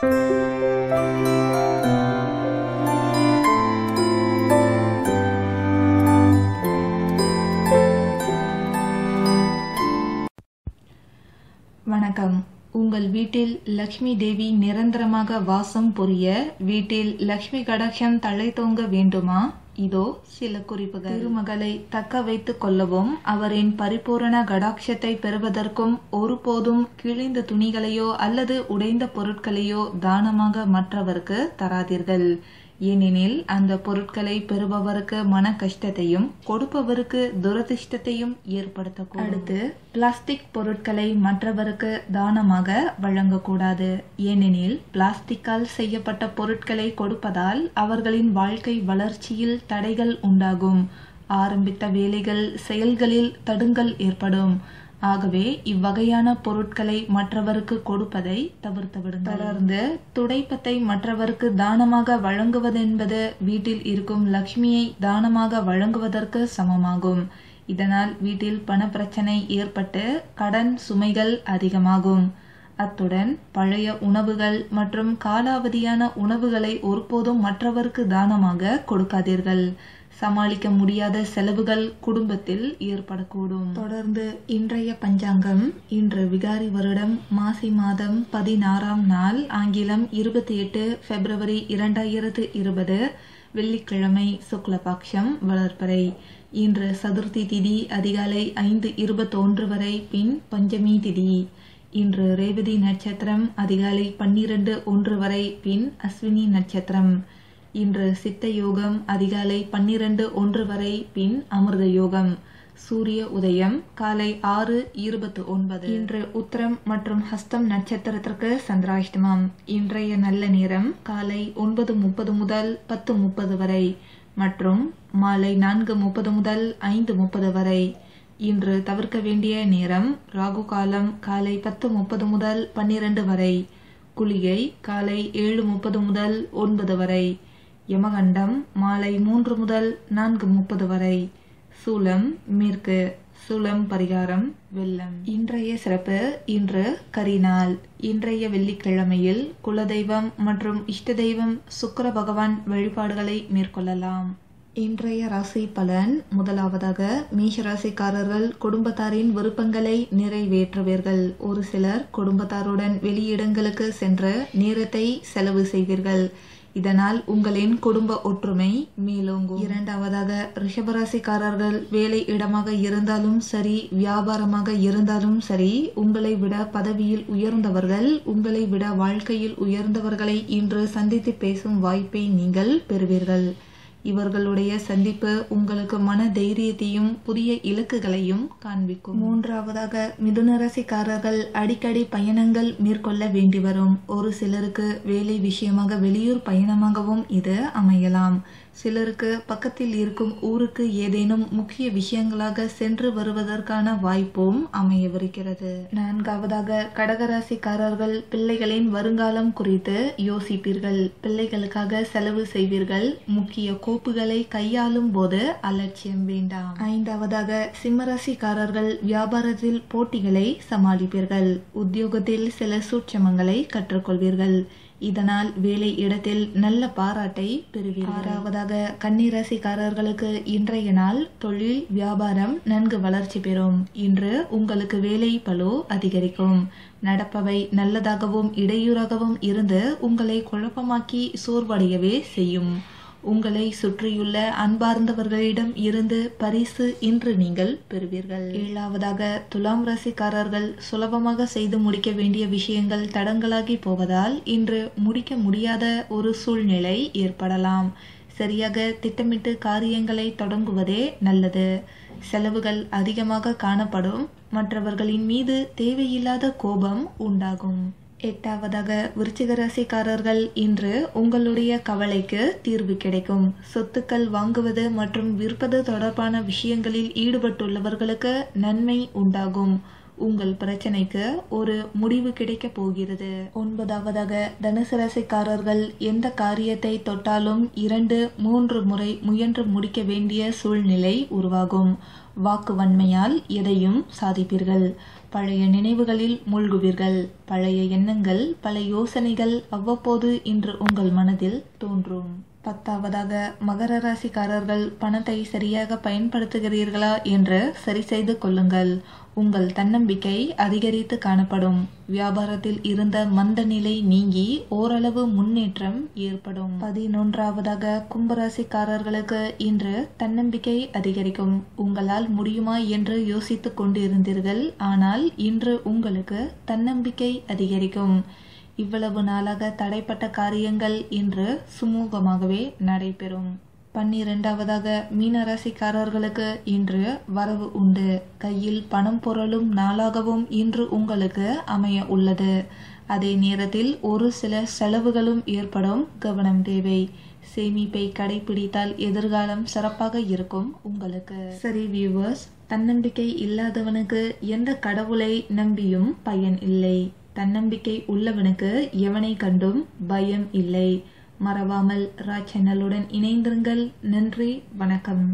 வணக்கம் உங்கள் வீட்டில் லக்ஷ்மி தேவி நிரந்தரமாக வாசம் புரிய வீட்டில் லக்ஷ்மி கடாட்சம் தழைத்தோங்க வேண்டுமா இதோ சில குறிப்புகள் திருமகளை தக்க வைத்துக் கொள்ளவும் அவரின் பரிபூரண கடாட்சத்தை பெறுவதற்கும் ஒருபோதும் கிழிந்த துணிகளையோ அல்லது உடைந்த பொருட்களையோ தானமாக மற்றவருக்கு தராதீர்கள் ஏனெனில் அந்த பொருட்களை பெறுபவருக்கு மன கஷ்டத்தையும் கொடுப்பவருக்கு துரதிர்ஷ்டத்தையும் ஏற்படுத்தக்கூடும் அடுத்து பிளாஸ்டிக் பொருட்களை மற்றவருக்கு தானமாக வழங்கக்கூடாது ஏனெனில் பிளாஸ்டிக்கால் செய்யப்பட்ட பொருட்களை கொடுப்பதால் அவர்களின் வாழ்க்கை வளர்ச்சியில் தடைகள் உண்டாகும் ஆரம்பித்த வேலைகள் செயல்களில் தடுங்கல் ஏற்படும் ஆகவே இவ்வகையான பொருட்களை மற்றவருக்கு கொடுப்பதை தவிர்த்து விடுங்கள் தொடர்ந்து துடைப்பத்தை மற்றவருக்கு தானமாக வழங்குவதென்பது வீட்டில் இருக்கும் லக்ஷ்மியை தானமாக வழங்குவதற்கு சமமாகும் இதனால் வீட்டில் பணப்பிரச்சனை ஏற்பட்டு கடன் சுமைகள் அதிகமாகும் அத்துடன் பழைய உணவுகள் மற்றும் காலாவதியான உணவுகளை ஒருபோதும் மற்றவருக்கு தானமாக கொடுக்காதீர்கள் சமாளிக்க முடியாத செலவுகள் குடும்பத்தில் ஏற்படக்கூடும் தொடர்ந்து இன்றைய பஞ்சாங்கம் இன்று விகாரி வருடம் மாசி மாதம் பதினாறாம் நாள் ஆங்கிலம் இருபத்தி எட்டு பிப்ரவரி இரண்டாயிரத்து இருபது வெள்ளிக்கிழமை சுக்லபக்ஷம் வளர்ப்பறை இன்று சதுர்த்தி திதி அதிகாலை ஐந்து இருபத்தொன்று வரை பின் பஞ்சமி திதி இன்று ரேவதி நட்சத்திரம் அதிகாலை பன்னிரண்டு ஒன்று வரை பின் அஸ்வினி நட்சத்திரம் இன்று சித்த யோகம் அதிகாலை பன்னிரண்டு ஒன்று வரை பின் அமிர்த யோகம் சூரிய உதயம் காலை ஆறு இருபத்து ஒன்பது இன்று உத்தரம் மற்றும் ஹஸ்தம் நட்சத்திரத்திற்கு சந்திராஷ்டமம் இன்றைய நல்ல நேரம் காலை ஒன்பது முப்பது முதல் பத்து முப்பது வரை மற்றும் மாலை நான்கு முப்பது முதல் ஐந்து முப்பது வரை இன்று தவிர்க்க வேண்டிய நேரம் ராகு காலம் காலை பத்து முப்பது முதல் பன்னிரண்டு வரை குளிகை காலை ஏழு முப்பது முதல் ஒன்பது வரை யமகண்டம் மாலை மூன்று முதல் நான்கு முப்பது வரை சூலம் மேற்கு சூலம் பரிகாரம் வெள்ளம் இன்றைய சிறப்பு இன்று கரிநாள் இன்றைய வெள்ளிக்கிழமையில் குலதெய்வம் மற்றும் இஷ்ட தெய்வம் சுக்கர பகவான் வழிபாடுகளை மேற்கொள்ளலாம் இன்றைய ராசி பலன் முதலாவதாக மேஷராசிக்காரர்கள் குடும்பத்தாரின் விருப்பங்களை நிறைவேற்றுவீர்கள் ஒரு சிலர் குடும்பத்தாருடன் வெளியிடங்களுக்கு சென்று நேரத்தை செலவு செய்வீர்கள் இதனால் உங்களின் குடும்ப ஒற்றுமை மேலோங்கும் இரண்டாவதாக ரிஷபராசிக்காரர்கள் வேலை இடமாக இருந்தாலும் சரி வியாபாரமாக இருந்தாலும் சரி உங்களை விட பதவியில் உயர்ந்தவர்கள் உங்களை விட வாழ்க்கையில் உயர்ந்தவர்களை இன்று சந்தித்து பேசும் வாய்ப்பை நீங்கள் பெறுவீர்கள் இவர்களுடைய சந்திப்பு உங்களுக்கு மன தைரியத்தையும் புதிய இலக்குகளையும் காண்பிக்கும் மூன்றாவதாக மிதுனராசிக்காரர்கள் அடிக்கடி பயணங்கள் மேற்கொள்ள வேண்டி வரும் ஒரு சிலருக்கு வேலை விஷயமாக வெளியூர் பயணமாகவும் இது அமையலாம் சிலருக்கு பக்கத்தில் இருக்கும் ஊருக்கு ஏதேனும் முக்கிய விஷயங்களாக சென்று வருவதற்கான வாய்ப்பும் அமையவிருக்கிறது நான்காவதாக கடகராசிக்காரர்கள் பிள்ளைகளின் வருங்காலம் குறித்து யோசிப்பீர்கள் பிள்ளைகளுக்காக செலவு செய்வீர்கள் முக்கிய கோப்புகளை கையாளும் போது அலட்சியம் வேண்டாம் ஐந்தாவதாக சிம்மராசிக்காரர்கள் வியாபாரத்தில் போட்டிகளை சமாளிப்பீர்கள் உத்தியோகத்தில் சில சூட்சமங்களை கற்றுக்கொள்வீர்கள் இதனால் வேலை இடத்தில் நல்ல பாராட்டை பெறுவீர்கள் ஆறாவதாக கன்னிராசிக்காரர்களுக்கு இன்றைய நாள் தொழில் வியாபாரம் நன்கு வளர்ச்சி பெறும் இன்று உங்களுக்கு வேலை பளு அதிகரிக்கும் நடப்பவை நல்லதாகவும் இடையூறாகவும் இருந்து உங்களை குழப்பமாக்கி சோர்வடையவே செய்யும் உங்களை சுற்றியுள்ள அன்பார்ந்தவர்களிடம் இருந்து பரிசு இன்று நீங்கள் பெறுவீர்கள் ஏழாவதாக துலாம் ராசிக்காரர்கள் சுலபமாக செய்து முடிக்க வேண்டிய விஷயங்கள் தடங்களாகி போவதால் இன்று முடிக்க முடியாத ஒரு சூழ்நிலை ஏற்படலாம் சரியாக திட்டமிட்டு காரியங்களை தொடங்குவதே நல்லது செலவுகள் அதிகமாக காணப்படும் மற்றவர்களின் மீது தேவையில்லாத கோபம் உண்டாகும் எட்டாவதாக விருச்சிக ராசிக்காரர்கள் இன்று உங்களுடைய கவலைக்கு தீர்வு கிடைக்கும் சொத்துக்கள் வாங்குவது மற்றும் விற்பது தொடர்பான விஷயங்களில் ஈடுபட்டுள்ளவர்களுக்கு நன்மை உண்டாகும் உங்கள் பிரச்சனைக்கு ஒரு முடிவு கிடைக்க போகிறது ஒன்பதாவதாக தனுசு ராசிக்காரர்கள் எந்த காரியத்தை தொட்டாலும் இரண்டு மூன்று முறை முயன்று முடிக்க வேண்டிய சூழ்நிலை உருவாகும் வாக்கு வன்மையால் எதையும் சாதிப்பீர்கள் பழைய நினைவுகளில் மூழ்குவீர்கள் பழைய எண்ணங்கள் பல யோசனைகள் அவ்வப்போது இன்று உங்கள் மனதில் தோன்றும் பத்தாவதாக மகர ராசிக்காரர்கள் பணத்தை சரியாக பயன்படுத்துகிறீர்களா என்று சரி செய்து கொள்ளுங்கள் உங்கள் தன்னம்பிக்கை அதிகரித்து காணப்படும் வியாபாரத்தில் இருந்த மந்த நிலை நீங்கி ஓரளவு முன்னேற்றம் ஏற்படும் பதினொன்றாவதாக கும்பராசிக்காரர்களுக்கு இன்று தன்னம்பிக்கை அதிகரிக்கும் உங்களால் முடியுமா என்று யோசித்துக் கொண்டிருந்தீர்கள் ஆனால் இன்று உங்களுக்கு தன்னம்பிக்கை அதிகரிக்கும் இவ்வளவு நாளாக தடைப்பட்ட காரியங்கள் இன்று சுமூகமாகவே நடைபெறும் பன்னிரெண்டாவதாக மீனராசிக்காரர்களுக்கு இன்று வரவு உண்டு கையில் பணம் பொருளும் நாளாகவும் இன்று உங்களுக்கு அமைய உள்ளது அதே நேரத்தில் ஒரு சில செலவுகளும் ஏற்படும் கவனம் தேவை சேமிப்பை கடைபிடித்தால் எதிர்காலம் சிறப்பாக இருக்கும் உங்களுக்கு சரி வியூவர்ஸ் தன்னம்பிக்கை இல்லாதவனுக்கு எந்த கடவுளை நம்பியும் பயன் இல்லை தன்னம்பிக்கை உள்ளவனுக்கு எவனை கண்டும் பயம் இல்லை மறவாமல் ரா சேனலுடன் இணைந்திருங்கள் நன்றி வணக்கம்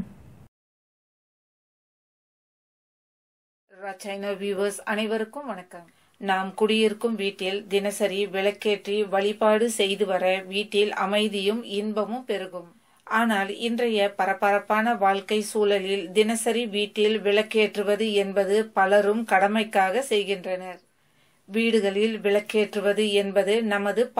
சைனா வியூவர்ஸ் அனைவருக்கும் வணக்கம் நாம் குடியிருக்கும் வீட்டில் தினசரி விளக்கேற்றி வழிபாடு செய்து வர வீட்டில் அமைதியும் இன்பமும் பெருகும் ஆனால் இன்றைய பரபரப்பான வாழ்க்கை சூழலில் தினசரி வீட்டில் விளக்கேற்றுவது என்பது பலரும் கடமைக்காக செய்கின்றனர் வீடுகளில் விளக்கேற்றுவது என்பது நமது